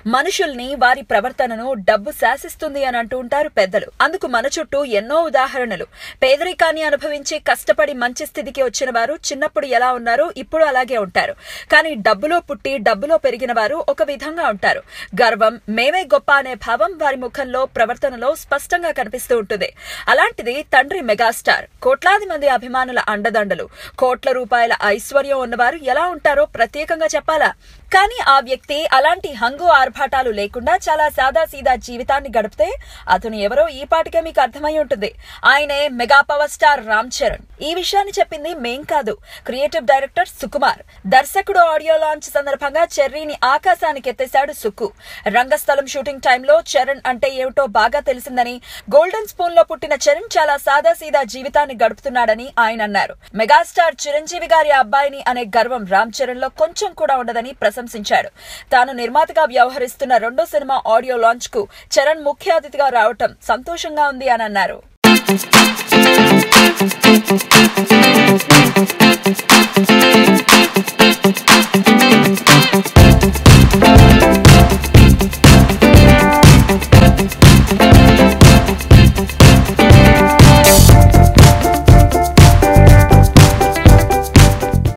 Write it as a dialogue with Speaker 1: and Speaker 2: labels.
Speaker 1: మనుషుల్ని వారి ప్రవర్తనను డబ్బు శాసిస్తుంది అని అంటూ ఉంటారు పెద్దలు అందుకు మన చుట్టూ ఎన్నో ఉదాహరణలు పేదరికాన్ని అనుభవించి కష్టపడి మంచి స్థితికి వచ్చిన వారు చిన్నప్పుడు ఎలా ఉన్నారో ఇప్పుడు అలాగే ఉంటారు కానీ డబ్బులో పుట్టి డబ్బులో పెరిగిన వారు ఒక విధంగా ఉంటారు గర్వం మేమే గొప్ప అనే భావం వారి ముఖంలో ప్రవర్తనలో స్పష్టంగా కనిపిస్తూ ఉంటుంది అలాంటిది తండ్రి మెగాస్టార్ కోట్లాది మంది అభిమానుల అండదండలు కోట్ల రూపాయల ఐశ్వర్యం ఉన్నవారు ఎలా ఉంటారో ప్రత్యేకంగా చెప్పాలా కానీ ఆ వ్యక్తి అలాంటి హంగు ఆర్భాటాలు లేకుండా చాలా సాదా సీదా జీవితాన్ని గడిపితే అతను ఎవరో ఈ పాటికే మీకు అర్థమై ఉంటుంది ఆయనే mega power star Ram Charan ఈ విషయాన్ని చెప్పింది మేం కాదు క్రియేటివ్ డైరెక్టర్ సుకుమార్ దర్శకుడు ఆడియో లాంచ్ సందర్భంగా చెర్రీని ఆకాశానికి ఎత్తేశాడు సుక్కు రంగస్థలం షూటింగ్ టైంలో చరణ్ అంటే ఏమిటో బాగా తెలిసిందని గోల్డెన్ స్పూన్ లో పుట్టిన చరణ్ చాలా సాదా సీదా జీవితాన్ని గడుపుతున్నాడని ఆయన అన్నారు మెగాస్టార్ చిరంజీవి గారి అబ్బాయిని అనే గర్వం రామ్ చరణ్ లో కొంచెం కూడా ఉండదని ప్రశంసించాడు తాను నిర్మాతగా వ్యవహరిస్తున్న రెండో సినిమా ఆడియో లాంచ్ కు చరణ్ ముఖ్య అతిథిగా రావటం సంతోషంగా ఉంది అని అన్నారు